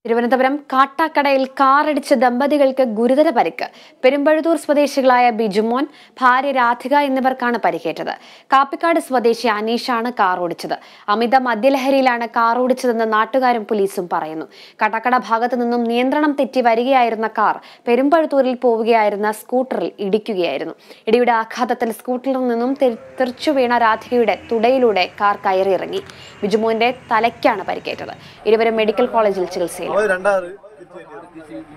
തിരുവനന്തപുരം കാട്ടാക്കടയിൽ കാറടിച്ച ദമ്പതികൾക്ക് ഗുരുതര പരിക്ക് പെരുമ്പഴുതൂർ സ്വദേശികളായ ബിജുമോൻ ഭാര്യ രാധിക എന്നിവർക്കാണ് പരിക്കേറ്റത് കാപ്പിക്കാട് സ്വദേശി അനീഷാണ് കാർ ഓടിച്ചത് അമിത മദ്യലഹരിയിലാണ് കാർ ഓടിച്ചതെന്ന് നാട്ടുകാരും പോലീസും പറയുന്നു കാട്ടാക്കട ഭാഗത്തു നിന്നും നിയന്ത്രണം തെറ്റി വരികയായിരുന്ന കാർ പെരുമ്പഴുത്തൂരിൽ പോവുകയായിരുന്ന സ്കൂട്ടറിൽ ഇടിക്കുകയായിരുന്നു ഇടിയുടെ ആഘാതത്തിൽ സ്കൂട്ടറിൽ നിന്നും തെറി- തെറിച്ചു വീണ രാധികയുടെ തുടയിലൂടെ കാർ കയറിയിറങ്ങി ബിജുമോന്റെ തലയ്ക്കാണ് പരിക്കേറ്റത് ഇരുവരും മെഡിക്കൽ കോളേജിൽ ചികിത്സയിൽ അവര് രണ്ടാറ്